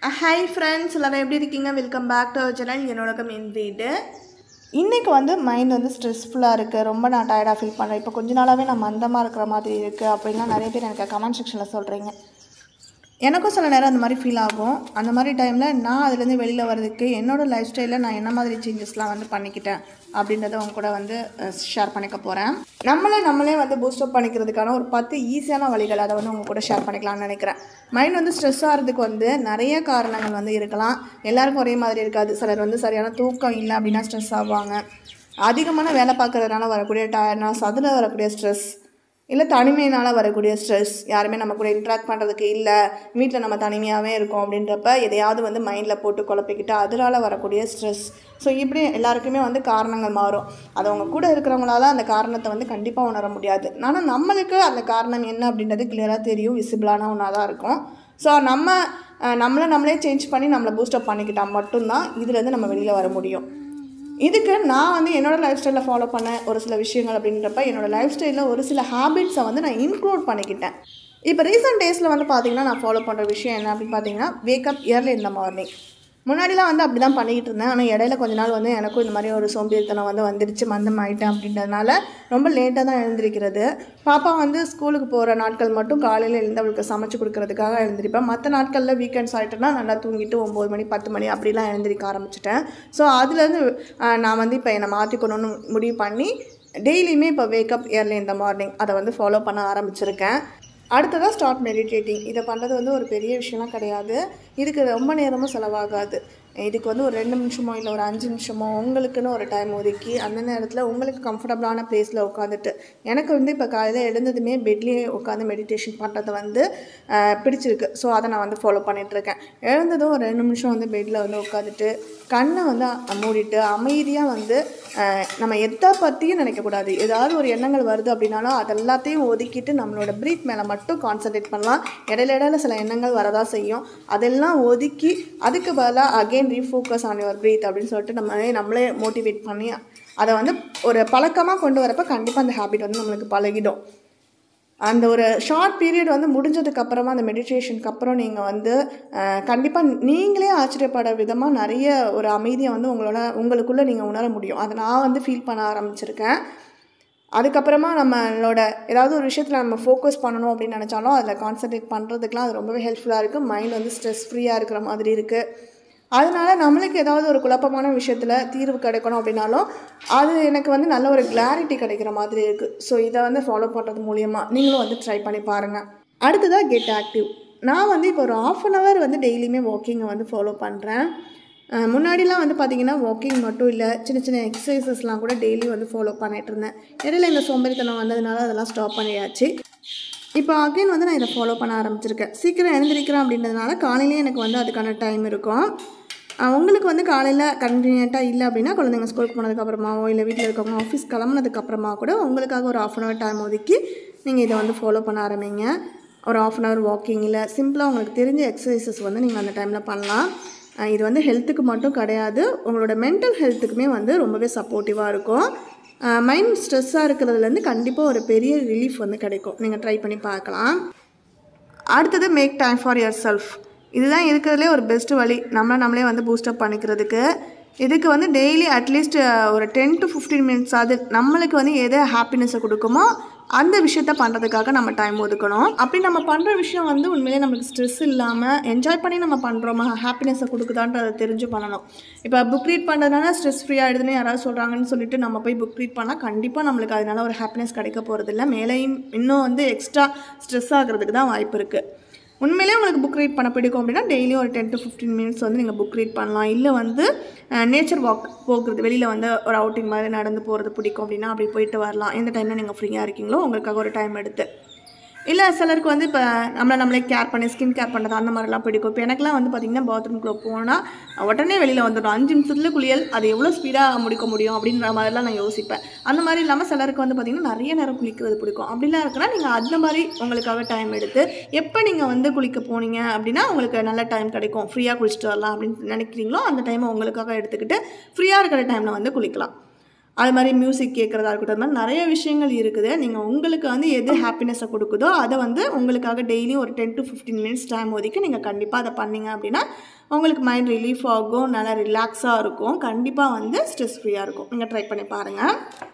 hi friends எல்லோரும் எப்படி இருக்கீங்க welcome back to our channel என்னோட என் வீடு இன்றைக்கி வந்து மைண்ட் வந்து ஸ்ட்ரெஸ்ஃபுல்லாக இருக்குது ரொம்ப நான் டயர்டாக ஃபீல் பண்ணுறேன் இப்போ கொஞ்ச நாளாகவே நான் மந்தமாக இருக்கிற மாதிரி இருக்குது அப்படின்லாம் நிறைய பேர் எனக்கு கமெண்ட் செக்ஷனில் சொல்கிறீங்க எனக்கும் சில நேரம் அந்த மாதிரி ஃபீல் ஆகும் அந்த மாதிரி டைமில் நான் அதுலேருந்து வெளியில் வர்றதுக்கு என்னோடய லைஃப் ஸ்டைலில் நான் என்ன மாதிரி சேஞ்சஸ்லாம் வந்து பண்ணிக்கிட்டேன் அப்படின்றத உங்க கூட வந்து ஷேர் பண்ணிக்க போகிறேன் நம்மளே நம்மளே வந்து பூஸ்டப் பண்ணிக்கிறதுக்கான ஒரு பத்து ஈஸியான வழிகள் அதை வந்து உங்க கூட ஷேர் பண்ணிக்கலாம்னு நினைக்கிறேன் மைண்ட் வந்து ஸ்ட்ரெஸ் ஆகிறதுக்கு வந்து நிறைய காரணங்கள் வந்து இருக்கலாம் எல்லாருக்கும் ஒரே மாதிரி இருக்காது சிலர் வந்து சரியான தூக்கம் இல்லை அப்படின்னா ஸ்ட்ரெஸ் ஆவாங்க அதிகமான வேலை பார்க்கறதுனால வரக்கூடிய டயர்ட்னஸ் அதில் வரக்கூடிய ஸ்ட்ரெஸ் இல்லை தனிமையினால் வரக்கூடிய ஸ்ட்ரெஸ் யாருமே நம்ம கூட இன்ட்ராக்ட் பண்ணுறதுக்கு இல்லை வீட்டில் நம்ம தனிமையாகவே இருக்கோம் அப்படின்றப்ப எதையாவது வந்து மைண்டில் போட்டு குழப்பிக்கிட்டு அதனால் வரக்கூடிய ஸ்ட்ரெஸ் ஸோ இப்படி எல்லாருக்குமே வந்து காரணங்கள் மாறும் அது அவங்க கூட இருக்கிறவங்களால அந்த காரணத்தை வந்து கண்டிப்பாக உணர முடியாது ஆனால் நம்மளுக்கு அந்த காரணம் என்ன அப்படின்றது கிளியராக தெரியும் விசிபிளான ஒன்றா தான் இருக்கும் ஸோ நம்ம அஹ், நம்மளை நம்மளே சேஞ்ச் பண்ணி நம்மளை பூஸ்டப் பண்ணிக்கிட்டால் மட்டும்தான் இதுலேருந்து நம்ம வெளியில் வர முடியும் இதுக்கு நான் வந்து என்னோடய லைஃப் ஸ்டைலில் ஃபாலோ பண்ண ஒரு சில விஷயங்கள் அப்படின்றப்ப என்னோடய லைஃப் ஸ்டைலில் ஒரு சில ஹேபிட்ஸை வந்து நான் இன்க்ளூட் பண்ணிக்கிட்டேன் இப்போ ரீசெண்ட் டேஸில் வந்து பார்த்தீங்கன்னா நான் ஃபாலோ பண்ணுற விஷயம் என்ன அப்படின்னு பார்த்தீங்கன்னா வேக்கப் இயர்லி இந்த மார்னிங் முன்னாடிலாம் வந்து அப்படி தான் பண்ணிக்கிட்டு இருந்தேன் ஆனால் இடையில கொஞ்ச நாள் வந்து எனக்கும் இந்த மாதிரி ஒரு சோம்பேறித்தனம் வந்து வந்துடுச்சு மந்தம் ஆயிட்டேன் அப்படின்றதுனால ரொம்ப லேட்டாக தான் எழுந்திருக்கிறது பாப்பா வந்து ஸ்கூலுக்கு போகிற நாட்கள் மட்டும் காலையில் எழுந்து அவளுக்கு சமைச்சு கொடுக்கறதுக்காக எழுந்திருப்பேன் மற்ற நாட்களில் வீக்கெண்ட்ஸ் ஆகிட்டுனா நல்லா தூங்கிட்டு ஒம்பது மணி பத்து மணி அப்படிலாம் எழுந்திரிக்க ஆரம்பிச்சிட்டேன் ஸோ அதுலேருந்து அஹ், நான் வந்து இப்போ என்னை மாற்றிக்கணும்னு முடிவு பண்ணி டெய்லியுமே இப்போ வேக்கப் இயர்லி இந்த மார்னிங் அதை வந்து ஃபாலோ பண்ண ஆரம்பிச்சிருக்கேன் அடுத்ததாக ஸ்டார்ட் மெடிடேட்டிங் இதை பண்ணுறது வந்து ஒரு பெரிய விஷயம்லாம் கிடையாது இதுக்கு ரொம்ப நேரமும் செலவாகாது இதுக்கு வந்து ஒரு ரெண்டு நிமிஷமோ இல்லை ஒரு அஞ்சு நிமிஷமோ உங்களுக்குன்னு ஒரு டைம் ஒதுக்கி அந்த நேரத்தில் உங்களுக்கு கம்ஃபர்டபுளான ப்ளேஸில் உட்காந்துட்டு எனக்கு வந்து இப்போ காலையில் எழுந்ததுமே பெட்லேயே உட்காந்து மெடிடேஷன் பண்ணுறது வந்து அஹ், பிடிச்சிருக்கு ஸோ அதை நான் வந்து ஃபாலோ பண்ணிகிட்ருக்கேன் எழுந்ததும் ஒரு ரெண்டு நிமிஷம் வந்து பெட்டில் வந்து உட்காந்துட்டு கண்ணை வந்து மூடிட்டு அமைதியாக வந்து அஹ், நம்ம எதை பற்றியும் நினைக்கக்கூடாது ஏதாவது ஒரு எண்ணங்கள் வருது அப்படின்னாலும் அது எல்லாத்தையும் ஒதுக்கிட்டு நம்மளோட ப்ரீத் மேலே மட்டும் கான்சென்ட்ரேட் பண்ணலாம் இடையில இடையில சில எண்ணங்கள் வரதா செய்யும் அதெல்லாம் ஒதுக்கி அதுக்கு பதிலாக again refocus on your breath அப்படின்னு சொல்லிட்டு நம்ம நம்மளே மோட்டிவேட் பண்ணி அதை வந்து ஒரு பழக்கமாக கொண்டு வரப்போ கண்டிப்பாக அந்த ஹேபிட் வந்து நம்மளுக்கு பழகிடும் அந்த ஒரு ஷார்ட் பீரியட் வந்து முடிஞ்சதுக்கு அப்புறமா அந்த மெடிடேஷனுக்கு அப்புறம் நீங்கள் வந்து கண்டிப்பாக நீங்களே ஆச்சரியப்பட விதமாக நிறைய ஒரு அமைதியை வந்து உங்களோட உங்களுக்குள்ளே நீங்கள் உணர முடியும் அதை நான் வந்து ஃபீல் பண்ண ஆரம்பிச்சிருக்கேன் அதுக்கப்புறமா நம்மளோட ஏதாவது ஒரு விஷயத்தில் நம்ம ஃபோக்கஸ் பண்ணணும் அப்படின்னு நினச்சாலும் அதில் கான்சென்ட்ரேட் பண்ணுறதுக்குலாம் அது ரொம்பவே ஹெல்ப்ஃபுல்லாக இருக்குது மைண்ட் வந்து ஸ்ட்ரெஸ் ஃப்ரீயாக இருக்கிற மாதிரி இருக்குது அதனால நம்மளுக்கு ஏதாவது ஒரு குழப்பமான விஷயத்தில் தீர்வு கிடைக்கணும் அப்படின்னாலும் அது எனக்கு வந்து நல்ல ஒரு கிளாரிட்டி கிடைக்கிற மாதிரி இருக்குது ஸோ இதை வந்து ஃபாலோ பண்ணுறது மூலியமாக நீங்களும் வந்து ட்ரை பண்ணி பாருங்கள் அடுத்ததாக கெட் ஆக்டிவ் நான் வந்து இப்போ ஒரு ஆஃப் அன் ஹவர் வந்து டெய்லியுமே வாக்கிங்கை வந்து ஃபாலோ பண்ணுறேன் அஹ் முன்னாடிலாம் வந்து பார்த்திங்கன்னா வாக்கிங் மட்டும் இல்லை சின்ன சின்ன எக்ஸசைசஸ்லாம் கூட டெய்லி வந்து ஃபாலோ பண்ணிட்டு இருந்தேன் இடையில இந்த சோம்பேறித்தனம் வந்ததுனால அதெல்லாம் ஸ்டாப் பண்ணியாச்சு இப்போ அகைன் வந்து நான் இதை ஃபாலோ பண்ண ஆரம்பிச்சிருக்கேன் சீக்கிரம் எழுந்திருக்கிறேன் அப்படின்றதுனால காலையிலேயே எனக்கு வந்து அதுக்கான டைம் இருக்கும் அஹ் உங்களுக்கு வந்து காலையில் கன்வீனியண்ட்டாக இல்லை அப்படின்னா குழந்தைங்க ஸ்கூலுக்கு போனதுக்கப்புறமாவோ இல்லை வீட்டில் இருக்கவங்க ஆஃபீஸ் கிளம்புனதுக்கப்புறமா கூட உங்களுக்காக ஒரு ஆஃப் அன் ஹவர் டைம் ஒதுக்கி நீங்கள் இதை வந்து ஃபாலோ பண்ண ஆரம்பிங்க ஒரு ஆஃப் அன் ஹவர் வாக்கிங் இல்லை சிம்பிளாக உங்களுக்கு தெரிஞ்ச எக்ஸசைசஸ் வந்து நீங்கள் அந்த டைமில் பண்ணலாம் அஹ் இது வந்து ஹெல்த்துக்கு மட்டும் கிடையாது உங்களோட மென்டல் ஹெல்த்துக்குமே வந்து ரொம்பவே சப்போர்ட்டிவாக இருக்கும் மைண்ட் ஸ்ட்ரெஸ்ஸாக இருக்கிறதுலேருந்து கண்டிப்பாக ஒரு பெரிய ரிலீஃப் வந்து கிடைக்கும் நீங்கள் ட்ரை பண்ணி பார்க்கலாம் அடுத்தது make time for yourself இதுதான் இருக்கிறதுலே ஒரு பெஸ்ட் வழி நம்மளை நம்மளே வந்து பூஸ்டப் பண்ணிக்கிறதுக்கு இதுக்கு வந்து டெய்லி அட்லீஸ்ட் ஒரு டென் டு ஃபிஃப்டீன் மினிட்ஸ் அது நம்மளுக்கு வந்து எது ஹாப்பினஸை கொடுக்குமோ அந்த விஷயத்த பண்ணுறதுக்காக நம்ம டைம் ஒதுக்கணும் அப்படி நம்ம பண்ணுற விஷயம் வந்து உண்மையிலே நமக்கு ஸ்ட்ரெஸ் இல்லாமல் என்ஜாய் பண்ணி நம்ம பண்ணுறோமா ஹாப்பினஸை கொடுக்குதான்றதை தெரிஞ்சு பண்ணணும் இப்போ புக் ரீட் பண்ணுறதுனால ஸ்ட்ரெஸ் ஃப்ரீ ஆகிடுதுன்னு யாராவது சொல்கிறாங்கன்னு சொல்லிட்டு நம்ம போய் புக் ரீட் பண்ணால் கண்டிப்பாக நம்மளுக்கு அதனால ஒரு ஹாப்பினஸ் கிடைக்க போகிறதில்ல மேலேயும் இன்னும் வந்து எக்ஸ்ட்ரா ஸ்ட்ரெஸ் ஆகிறதுக்கு தான் வாய்ப்பு இருக்குது உண்மையிலே உங்களுக்கு புக் ரீட் பண்ண பிடிக்கும் அப்படின்னா டெய்லி ஒரு டென் டு ஃபிஃப்டீன் மினிட்ஸ் வந்து நீங்கள் புக் ரீட் பண்ணலாம் இல்லை வந்து நேச்சர் வாக் போகிறது வெளியில் வந்து ஒரு அவுட்டிங் மாதிரி நடந்து போகிறது பிடிக்கும் அப்படின்னா அப்படி போயிட்டு வரலாம் எந்த டைமில் நீங்கள் ஃப்ரீயாக இருக்கீங்களோ உங்களுக்காக ஒரு டைம் எடுத்து இல்லை சிலருக்கு வந்து இப்போ நம்மளை நம்மளே கேர் பண்ணி ஸ்கின் கேர் பண்ணுறது அந்த மாதிரிலாம் பிடிக்கும் இப்போ எனக்குலாம் வந்து பார்த்திங்கன்னா பாத்ரூம்குள்ளே போனால் உடனே வெளியில் வந்துடும் அஞ்சு நிமிஷத்துல குளியல் அது எவ்வளோ ஸ்பீடாக முடிக்க முடியும் அப்படின்ற மாதிரிலாம் நான் யோசிப்பேன் அந்த மாதிரி இல்லாமல் சிலருக்கு வந்து பார்த்திங்கன்னா நிறைய நேரம் குளிக்கிறது பிடிக்கும் அப்படிலாம் இருக்குன்னா நீங்கள் அந்த மாதிரி உங்களுக்காக டைம் எடுத்து எப்போ நீங்கள் வந்து குளிக்க போனீங்க அப்படின்னா உங்களுக்கு நல்ல டைம் கிடைக்கும் ஃப்ரீயாக குளிச்சுட்டு வரலாம் அப்படின்னு நினைக்கிறீங்களோ அந்த டைமை உங்களுக்காக எடுத்துக்கிட்டு ஃப்ரீயாக இருக்கிற டைமில் வந்து குளிக்கலாம் அது மாதிரி மியூசிக் கேட்குறதா இருக்கட்டும் அது மாதிரி நிறைய விஷயங்கள் இருக்குது நீங்கள் உங்களுக்கு வந்து எது ஹாப்பினஸை கொடுக்குதோ அதை வந்து உங்களுக்காக டெய்லி ஒரு ten to fifteen minutes time ஒதுக்கி நீங்கள் கண்டிப்பாக அதை பண்ணீங்க அப்படின்னா உங்களுக்கு மைண்ட் ரிலீஃப் ஆகும் நல்லா ரிலாக்ஸாக இருக்கும் கண்டிப்பாக வந்து ஸ்ட்ரெஸ் ஃப்ரீயாக இருக்கும் நீங்கள் ட்ரை பண்ணி பாருங்கள்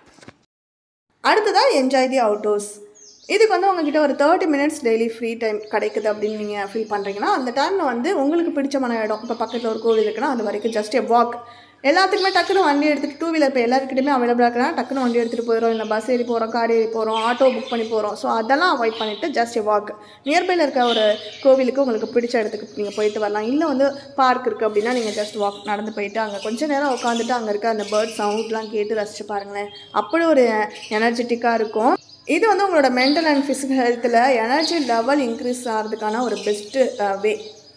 அடுத்ததாக என்ஜாய் தி அவுட்டோர்ஸ் இதுக்கு வந்து உங்ககிட்ட ஒரு thirty minutes daily free time கிடைக்குது அப்படின்னு நீங்கள் ஃபீல் பண்ணுறீங்கன்னா அந்த டைமில் வந்து உங்களுக்கு பிடிச்சமான இடம் இப்போ பக்கத்தில் ஒரு கோவில் இருக்குன்னா அது வரைக்கும் ஜஸ்ட் எ வாக் எல்லாத்துக்குமே டக்குன்னு வண்டி எடுத்துகிட்டு டூ வீலர் இப்போ எல்லாருக்கிட்டையுமே அவைலபிளாக இருக்குன்னா டக்குன்னு வண்டி எடுத்துகிட்டு போயிடும் இல்லை பஸ் ஏறி போகிறோம் கார் ஏறி போகிறோம் ஆட்டோ புக் பண்ணி போகிறோம் ஸோ அதெல்லாம் அவாய்ட் பண்ணிவிட்டு ஜஸ்ட் எ வாக் நியர்பையில் இருக்க ஒரு கோவிலுக்கு உங்களுக்கு பிடிச்ச இடத்துக்கு நீங்கள் போயிட்டு வரலாம் இல்லை வந்து பார்க் இருக்குது அப்படின்னா நீங்கள் ஜஸ்ட் வாக் நடந்து போயிட்டு அங்கே கொஞ்ச நேரம் உட்காந்துட்டு அங்கே இருக்க அந்த பேர்ட் சவுண்ட்லாம் கேட்டு ரசித்து பாருங்களேன் அப்படி ஒரு எனர்ஜெட்டிக்காக இருக்கும் இது வந்து உங்களோட மென்டல் அண்ட் ஃபிசிக்கல் ஹெல்த்தில் எனர்ஜி லெவல் இன்க்ரீஸ் ஆகிறதுக்கான ஒரு பெஸ்ட்டு வே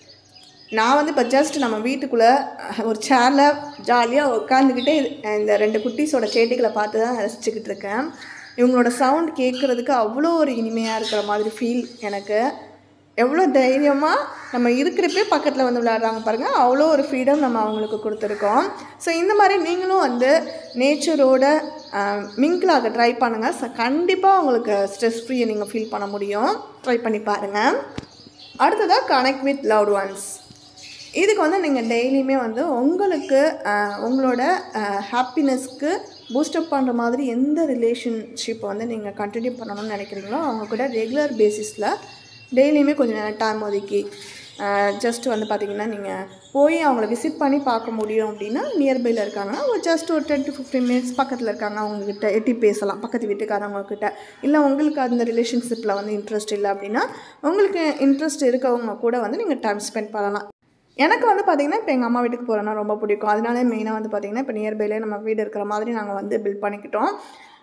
நான் வந்து இப்போ ஜஸ்ட் நம்ம வீட்டுக்குள்ளே ஒரு சேரில் ஜாலியாக உட்காந்துக்கிட்டே இந்த ரெண்டு குட்டீஸோட சேட்டைகளை பார்த்து தான் ரசிச்சுக்கிட்டு இருக்கேன் இவங்களோட சவுண்ட் கேட்குறதுக்கு அவ்வளோ ஒரு இனிமையாக இருக்கிற மாதிரி ஃபீல் எனக்கு எவ்வளோ தைரியமாக நம்ம இருக்கிறப்பே பக்கத்தில் வந்து விளையாடுறாங்க பாருங்கள் அவ்வளோ ஒரு ஃப்ரீடம் நம்ம அவங்களுக்கு கொடுத்துருக்கோம் ஸோ இந்த மாதிரி நீங்களும் வந்து நேச்சரோட மிங்கிளாக ட்ரை பண்ணுங்கள் ஸோ கண்டிப்பாக உங்களுக்கு ஸ்ட்ரெஸ் ஃப்ரீயை நீங்கள் ஃபீல் பண்ண முடியும் ட்ரை பண்ணி பாருங்கள் அடுத்ததாக கனெக்ட் வித் லவ்ட் ஒன்ஸ் இதுக்கு வந்து நீங்கள் டெய்லியுமே வந்து உங்களுக்கு அஹ், உங்களோட ஹாப்பினஸ்க்கு பூஸ்டப் பண்ணுற மாதிரி எந்த ரிலேஷன்ஷிப்பை வந்து நீங்கள் கண்டினியூ பண்ணணும்னு நினைக்கிறீங்களோ அவங்க கூட ரெகுலர் பேசிஸில் டெய்லியுமே கொஞ்சம் நேரம் டைம் ஒதுக்கி ஜஸ்ட் வந்து பார்த்தீங்கன்னா நீங்கள் போய் அவங்கள விசிட் பண்ணி பார்க்க முடியும் அப்படின்னா நியர்பையில் இருக்காங்கன்னா ஒரு ஜஸ்ட் ஒரு டென் டு ஃபிஃப்டீன் மினிட்ஸ் பக்கத்தில் இருக்காங்க அவங்கக்கிட்ட எட்டி பேசலாம் பக்கத்து வீட்டுக்காரவங்கக்கிட்ட இல்லை உங்களுக்கு அந்த ரிலேஷன்ஷிப்பில் வந்து இன்ட்ரெஸ்ட் இல்லை அப்படின்னா உங்களுக்கு இன்ட்ரெஸ்ட் இருக்கவங்க கூட வந்து நீங்கள் டைம் ஸ்பெண்ட் பண்ணலாம் எனக்கு வந்து பார்த்திங்கன்னா இப்போ எங்கள் அம்மா வீட்டுக்கு போகிறேன்னா ரொம்ப பிடிக்கும் அதனாலே மெயினாக வந்து பார்த்திங்கன்னா இப்போ நியர்பைலே நம்ம வீடு இருக்கிற மாதிரி நாங்கள் வந்து பில்ட் பண்ணிக்கிட்டோம்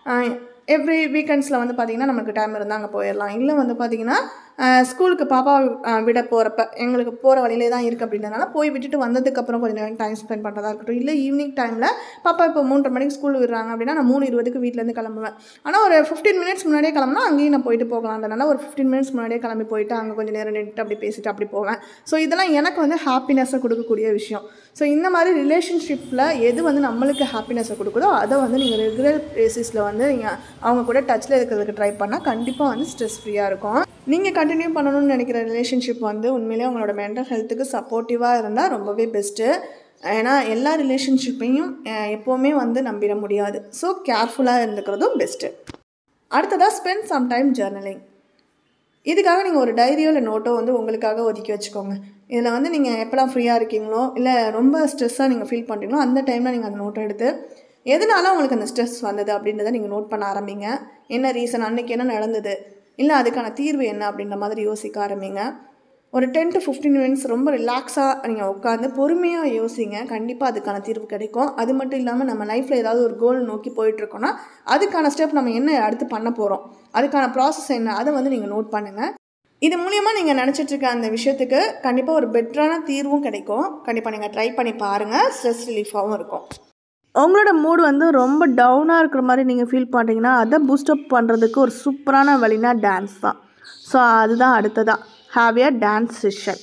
எவ்ரி வீக்கெண்ட்ஸில் வந்து பார்த்திங்கன்னா நமக்கு டைம் இருந்தால் அங்கே போயிடலாம் இல்லை வந்து பார்த்திங்கன்னா ஸ்கூலுக்கு பாப்பா அஹ், விட போகிறப்ப எங்களுக்கு போகிற வழியிலே தான் இருக்குது அப்படின்றதுனால போய் விட்டுட்டு வந்ததுக்கப்புறம் கொஞ்சம் நேரம் டைம் ஸ்பெண்ட் பண்ணுறதா இருக்கட்டும் இல்லை ஈவினிங் டைமில் பாப்பா இப்போ மூன்றரை மணிக்கு ஸ்கூல் விடுறாங்க அப்படின்னா நான் மூணு இருபதுக்கு வீட்டிலேருந்து கிளம்புவேன் ஆனால் ஒரு ஃபிஃப்டீன் மினிட்ஸ் முன்னாடியே கிளம்புனா அங்கேயும் நான் போயிட்டு போகலாம் அதனால ஒரு ஃபிஃப்டீன் மினிட்ஸ் முன்னாடியே கிளம்பி போயிட்டு அங்கே கொஞ்சம் நேரம் நின்றுட்டு அப்படி பேசிட்டு அப்படி போவேன் ஸோ இதெல்லாம் எனக்கு வந்து ஹாப்பினஸை கொடுக்கக்கூடிய விஷயம் ஸோ இந்த மாதிரி ரிலேஷன்ஷிப்பில் எது வந்து நம்மளுக்கு ஹாப்பினஸை கொடுக்குதோ அதை வந்து நீங்கள் ரெகுலர் பேசிஸில் வந்து நீங்கள் அவங்க கூட டச்சில் இருக்கிறதுக்கு ட்ரை பண்ணால் கண்டிப்பாக வந்து ஸ்ட்ரெஸ் ஃப்ரீயாக இருக்கும் நீங்கள் கண்டினியூ பண்ணணும்னு நினைக்கிற ரிலேஷன்ஷிப் வந்து உண்மையிலேயே உங்களோட மென்டல் ஹெல்த்துக்கு சப்போர்ட்டிவாக இருந்தால் ரொம்பவே பெஸ்ட்டு ஏன்னா எல்லா ரிலேஷன்ஷிப்பையும் எப்போவுமே வந்து நம்பிட முடியாது ஸோ கேர்ஃபுல்லாக இருந்துக்கிறதும் பெஸ்ட்டு அடுத்ததாக ஸ்பெண்ட் சம் டைம் ஜேர்னலிங் இதுக்காக நீங்கள் ஒரு டைரியோ இல்லை நோட்டோ வந்து உங்களுக்காக ஒதுக்கி வச்சுக்கோங்க இதில் வந்து நீங்கள் எப்போலாம் ஃப்ரீயாக இருக்கீங்களோ இல்லை ரொம்ப ஸ்ட்ரெஸ்ஸாக நீங்கள் ஃபீல் பண்ணுறீங்களோ அந்த டைமில் நீங்கள் அந்த நோட்டை எடுத்து எதனால உங்களுக்கு அந்த ஸ்ட்ரெஸ் வந்தது அப்படின்றத நீங்கள் நோட் பண்ண ஆரம்பிங்க என்ன ரீசன் அன்னைக்கு என்ன நடந்தது இல்லை அதுக்கான தீர்வு என்ன அப்படின்ற மாதிரி யோசிக்க ஆரம்பிங்க ஒரு டென் டு ஃபிஃப்டீன் மினிட்ஸ் ரொம்ப ரிலாக்ஸாக நீங்கள் உட்காந்து பொறுமையாக யோசிங்க கண்டிப்பாக அதுக்கான தீர்வு கிடைக்கும் அது மட்டும் இல்லாமல் நம்ம லைஃப்பில் ஏதாவது ஒரு கோல் நோக்கி போயிட்டுருக்கோன்னா அதுக்கான ஸ்டெப் நம்ம என்ன அடுத்து பண்ண போகிறோம் அதுக்கான ப்ராசஸ் என்ன அதை வந்து நீங்கள் நோட் பண்ணுங்கள் இது மூலியமாக நீங்கள் நினச்சிட்டு இருக்க அந்த விஷயத்துக்கு கண்டிப்பாக ஒரு பெட்டரான தீர்வும் கிடைக்கும் கண்டிப்பாக நீங்கள் ட்ரை பண்ணி பாருங்கள் ஸ்ட்ரெஸ் ரிலீஃபாகவும் இருக்கும் உங்களோட மூடு வந்து ரொம்ப டவுனாக இருக்கிற மாதிரி நீங்கள் ஃபீல் பண்ணுறீங்கன்னா அதை பூஸ்டப் பண்ணுறதுக்கு ஒரு சூப்பரான வழினா டான்ஸ் தான் ஸோ அதுதான் அடுத்ததாக ஹாவ் எ டான்ஸ் செஷன்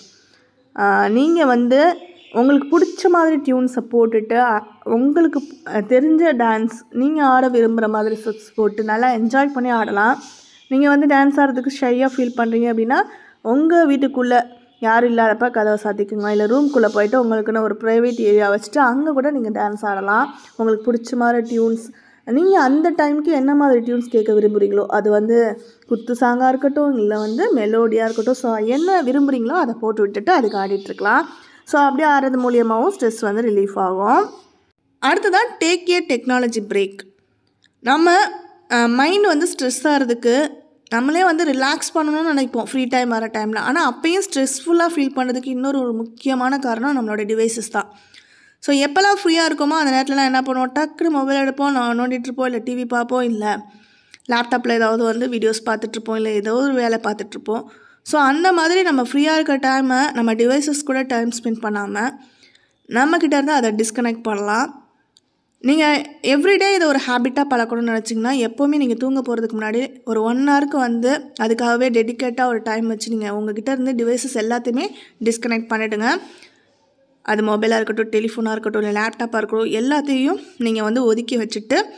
நீங்கள் வந்து உங்களுக்கு பிடிச்ச மாதிரி டியூன்ஸை போட்டுட்டு அ- உங்களுக்கு அஹ், தெரிஞ்ச டான்ஸ் நீங்கள் ஆட விரும்புகிற மாதிரி ஸ்டெப்ஸ் போட்டு நல்லா என்ஜாய் பண்ணி ஆடலாம் நீங்கள் வந்து டான்ஸ் ஆடுறதுக்கு ஷையாக ஃபீல் பண்ணுறீங்க அப்படின்னா உங்கள் வீட்டுக்குள்ளே யாரும் இல்லாதப்ப கதவை சாத்திக்குங்க இல்லை ரூம்குள்ளே போயிட்டு உங்களுக்குன்னு ஒரு ப்ரைவேட் ஏரியா வச்சுட்டு அங்கே கூட நீங்கள் டான்ஸ் ஆடலாம் உங்களுக்கு பிடிச்ச மாதிரி டியூன்ஸ் நீங்கள் அந்த டைமுக்கு என்ன மாதிரி டியூன்ஸ் கேட்க விரும்புகிறீங்களோ அது வந்து குத்து சாங்காக இருக்கட்டும் இல்லை வந்து மெலோடியாக இருக்கட்டும் ஸோ என்ன விரும்புகிறீங்களோ அதை போட்டு விட்டுட்டு அதுக்கு ஆடிட்டுருக்கலாம் ஸோ அப்படியே ஆடுறது மூலியமாகவும் ஸ்ட்ரெஸ் வந்து ரிலீஃப் ஆகும் அடுத்ததான் டேக் ஏ டெக்னாலஜி பிரேக் நம்ம மைண்ட் வந்து ஸ்ட்ரெஸ் ஆகிறதுக்கு நம்மளே வந்து ரிலாக்ஸ் பண்ணணும்னு நினைப்போம் ஃப்ரீ டைம் வர டைமில் ஆனால் அப்பயும் ஸ்ட்ரெஸ்ஃபுல்லாக ஃபீல் பண்ணுறதுக்கு இன்னொரு ஒரு முக்கியமான காரணம் நம்மளோட டிவைசஸ் தான் ஸோ எப்போல்லாம் ஃப்ரீயாக இருக்கோமோ அந்த நேரத்துலலாம் என்ன பண்ணுவோம் டக்குன்னு மொபைல் எடுப்போம் நான் நோண்டிட்டு இருப்போம் இல்லை டிவி பார்ப்போம் இல்லை லேப்டாப்பில் ஏதாவது வந்து வீடியோஸ் பார்த்துட்ருப்போம் இல்லை ஏதோ ஒரு வேலை பார்த்துட்ருப்போம் ஸோ அந்த மாதிரி நம்ம ஃப்ரீயாக இருக்க டைமை நம்ம டிவைசஸ் கூட டைம் ஸ்பெண்ட் பண்ணாமல் நம்மக்கிட்ட இருந்து அதை டிஸ்கனெக்ட் பண்ணலாம் நீங்கள் எவ்ரிடே இதை ஒரு ஹேபிட்டாக பழக்கணும்னு நினச்சிங்கன்னா எப்போவுமே நீங்கள் தூங்க போகிறதுக்கு முன்னாடி ஒரு ஒன் ஹவருக்கு வந்து அதுக்காகவே டெடிக்கேட்டாக ஒரு டைம் வச்சு நீங்கள் உங்ககிட்ட இருந்து டிவைசஸ் எல்லாத்தையுமே டிஸ்கனெக்ட் பண்ணிவிடுங்க அது மொபைலாக இருக்கட்டும் டெலிஃபோனாக இருக்கட்டும் இல்லை லேப்டாப்பாக இருக்கட்டும் எல்லாத்தையும் நீங்கள் வந்து ஒதுக்கி வச்சுட்டு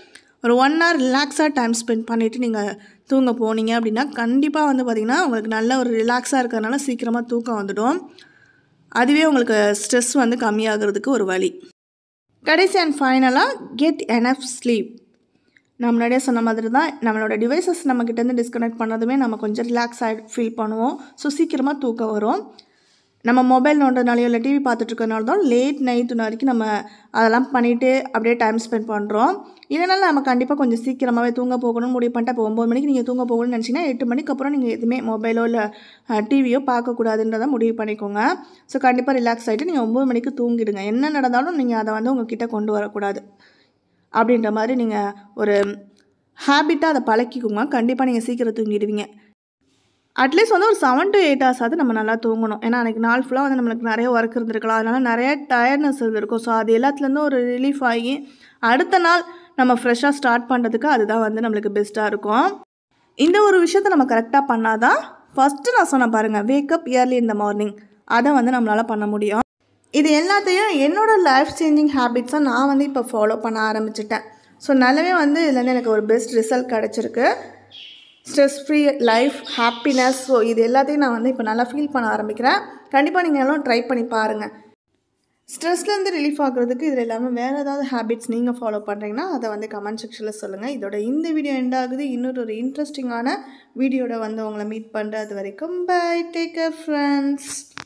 ஒரு ஒன் ஹவர் ரிலாக்ஸாக டைம் ஸ்பெண்ட் பண்ணிவிட்டு நீங்கள் தூங்க போனீங்க அப்படின்னா கண்டிப்பாக வந்து பார்த்திங்கன்னா உங்களுக்கு நல்ல ஒரு ரிலாக்ஸாக இருக்கிறதுனால சீக்கிரமாக தூக்கம் வந்துடும் அதுவே உங்களுக்கு ஸ்ட்ரெஸ் வந்து கம்மியாகிறதுக்கு ஒரு வழி கடைசி அண்ட் ஃபைனலாக கெட் எனஃப் ஸ்லீப் நான் முன்னாடியே சொன்ன மாதிரி தான் நம்மளோட டிவைசஸ் நம்மக்கிட்டேருந்து டிஸ்கனெக்ட் பண்ணதுமே நம்ம கொஞ்சம் ரிலாக்ஸ் ஆகி ஃபீல் பண்ணுவோம் ஸோ சீக்கிரமாக தூக்கம் வரும் நம்ம மொபைல் நோண்டனாலையோ இல்லை டிவி பார்த்துட்டு இருக்கனால தான் லேட் நைட் வரைக்கும் நம்ம அதெல்லாம் பண்ணிவிட்டு அப்படியே டைம் ஸ்பெண்ட் பண்ணுறோம் இதனால் நம்ம கண்டிப்பாக கொஞ்சம் சீக்கிரமாகவே தூங்க போகணும்னு முடிவு பண்ணிட்டு இப்போ ஒம்பது மணிக்கு நீங்கள் தூங்க போகணும்னு நினச்சிங்கன்னா எட்டு மணிக்கு அப்புறம் நீங்கள் எதுவுமே மொபைலோ இல்லை டிவியோ பார்க்கக்கூடாதுன்றதை முடிவு பண்ணிக்கோங்க ஸோ கண்டிப்பாக ரிலாக்ஸ் ஆகிட்டு நீங்கள் ஒம்பது மணிக்கு தூங்கிடுங்க என்ன நடந்தாலும் நீங்கள் அதை வந்து உங்ககிட்ட கொண்டு வரக்கூடாது அப்படின்ற மாதிரி நீங்கள் ஒரு ஹேபிட்டாக அதை பழக்கிக்கோங்க கண்டிப்பாக நீங்கள் சீக்கிரம் தூங்கிடுவீங்க அட்லீஸ்ட் வந்து ஒரு செவன் டு எயிட் ஹவர்ஸ் ஆகுது நம்ம நல்லா தூங்கணும் ஏன்னா அன்றைக்கி நாள் ஃபுல்லாக வந்து நம்மளுக்கு நிறைய ஒர்க் இருந்திருக்கலாம் அதனால் நிறைய டயர்ட்னஸ் இருந்திருக்கும் ஸோ அது எல்லாத்துலேருந்தும் ஒரு ரிலீஃப் ஆகி அடுத்த நாள் நம்ம ஃப்ரெஷ்ஷாக ஸ்டார்ட் பண்ணுறதுக்கு அதுதான் வந்து நம்மளுக்கு பெஸ்ட்டாக இருக்கும் இந்த ஒரு விஷயத்தை நம்ம கரெக்டாக பண்ணாதான் ஃபஸ்ட்டு நான் சொன்ன பாருங்கள் வேக்கப் இயர்லி இந்த மார்னிங் அதை வந்து நம்மளால் பண்ண முடியும் இது எல்லாத்தையும் என்னோடய லைஃப் சேஞ்சிங் ஹேபிட்ஸை நான் வந்து இப்போ ஃபாலோ பண்ண ஆரம்பிச்சிட்டேன் ஸோ நல்லாவே வந்து இதுலேருந்து எனக்கு ஒரு பெஸ்ட் ரிசல்ட் கிடச்சிருக்கு stress free life happiness so இது எல்லாத்தையும் நான் வந்து இப்போ நல்லா ஃபீல் பண்ண ஆரம்பிக்கிறேன் கண்டிப்பாக நீங்கள் எல்லாம் ட்ரை பண்ணி பாருங்கள் ஸ்ட்ரெஸ்லேருந்து ரிலீஃப் ஆகுறதுக்கு இதில் எல்லாமே வேறு ஏதாவது ஹேபிட்ஸ் நீங்கள் ஃபாலோ பண்ணுறீங்கன்னா அதை வந்து கமெண்ட் செக்ஷனில் சொல்லுங்கள் இதோட இந்த வீடியோ எண்ட் ஆகுது இன்னொரு ஒரு இன்ட்ரெஸ்டிங்கான வீடியோட வந்து உங்களை மீட் பண்ணுறது வரைக்கும் பை டேக் கேர் ஃப்ரெண்ட்ஸ்